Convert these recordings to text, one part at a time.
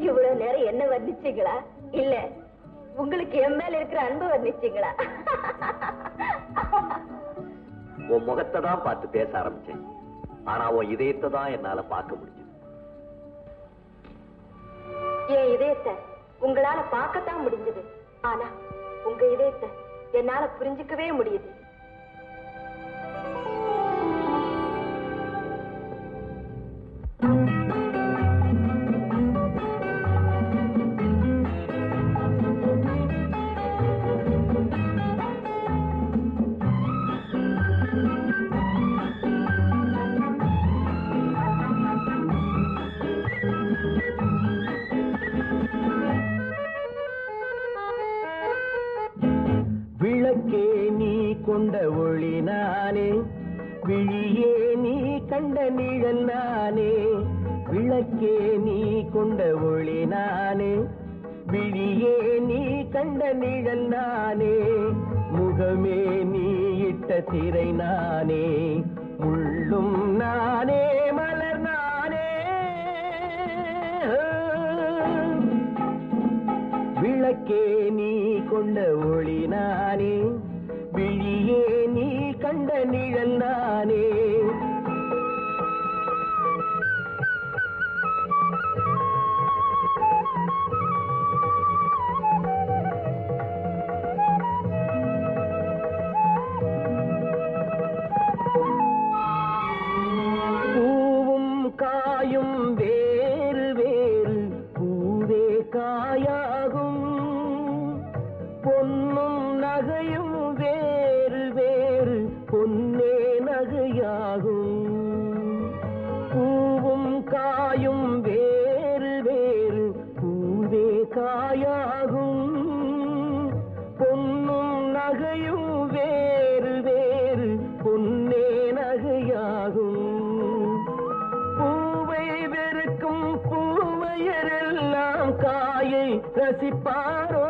இவ்வளவு நேரம் என்ன வர்ணிச்சீங்களா இல்ல உங்களுக்கு என் மேல இருக்கிற அன்பு வர்ணிச்சீங்களா உன் முகத்தை தான் பார்த்து பேச ஆரம்பிச்சேன் ஆனா உன் இதயத்தை தான் என்னால பார்க்க முடிஞ்சது என் இதயத்தை உங்களால பார்க்கத்தான் முடிஞ்சது ஆனா உங்க இதயத்தை என்னால புரிஞ்சுக்கவே முடியுது விளக்கே நீ கொண்ட ஒளி நானே விழியே நீ கண்ட நிழல் நானே விளக்கே நீ கொண்ட ஒளி நானே விழியே நீ கண்ட நிழல் நானே முகமே நீ இட்ட திரை நானே முள்ளும் நானே மலர் நானே விளக்கே நீ கொண்ட ஒளி நானே விழியே நீ கண்ட நிழல் நானே பூவும் காயும் வேறு வேறு பூவே காயாகும் பொன்னும் நகையும் வேறு வேறு பொன்னே நகையாகும் பூவும் காயும் வேறு வேறு பூவே காயாகும் பொன்னும் நகையும் வேறு வேறு பொன்னே நகையாகும் பூவை வெறுக்கும் பூவையரெல்லாம் காயை ரசிப்பாரோ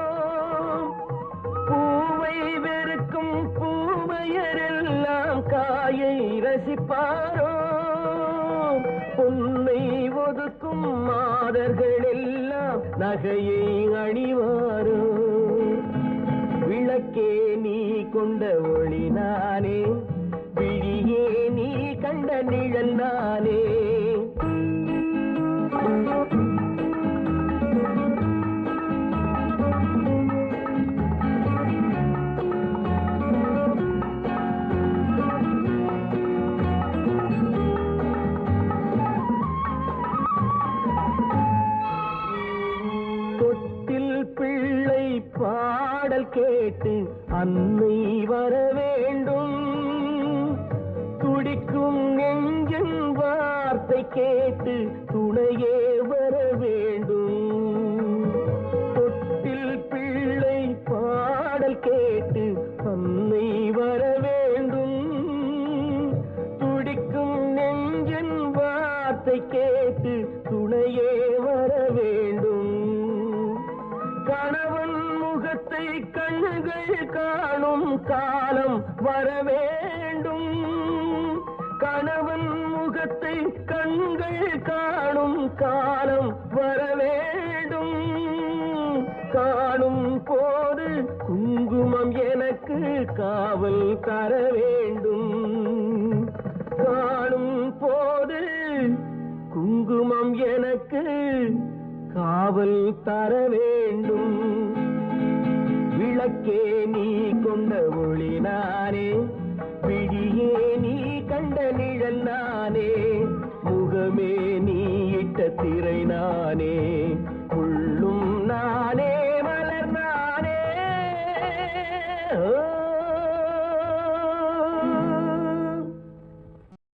பூவை வெறுக்கும் பூவையரெல்லாம் காயை ரசிப்பாரோ பொன்னை ஒதுக்கும் மாதர்கள் எல்லாம் நகையை அணிவாரோ விளக்கே நீ கொண்ட ஒளி நானே விழியே நீ கண்ட நிழல் நானே தொட்டில் பிள்ளை பாடல் கேட்டு அன்னை வர வேண்டும் துடிக்கும் நெஞ்சின் வார்த்தை கேட்டு துணையே வர வேண்டும் தொட்டில் பிள்ளை பாடல் கேட்டு அன்னை வர வேண்டும் துடிக்கும் நெஞ்சின் வார்த்தை கேட்டு துணையே வர வேண்டும் கணவன் முகத்தை கண்கள் காணும் காலம் வர வேண்டும் கணவன் முகத்தை கண்கள் காணும் காலம் வர வேண்டும் காணும் போது குங்குமம் எனக்கு காவல் தர வேண்டும் காணும் போது குங்குமம் எனக்கு காவல் தர வேண்டும் விளக்கே நீ கொண்ட ஒளி நானே விழியே நீ கண்ட நிழல் நானே முகமே நீ இட்ட திரை நான்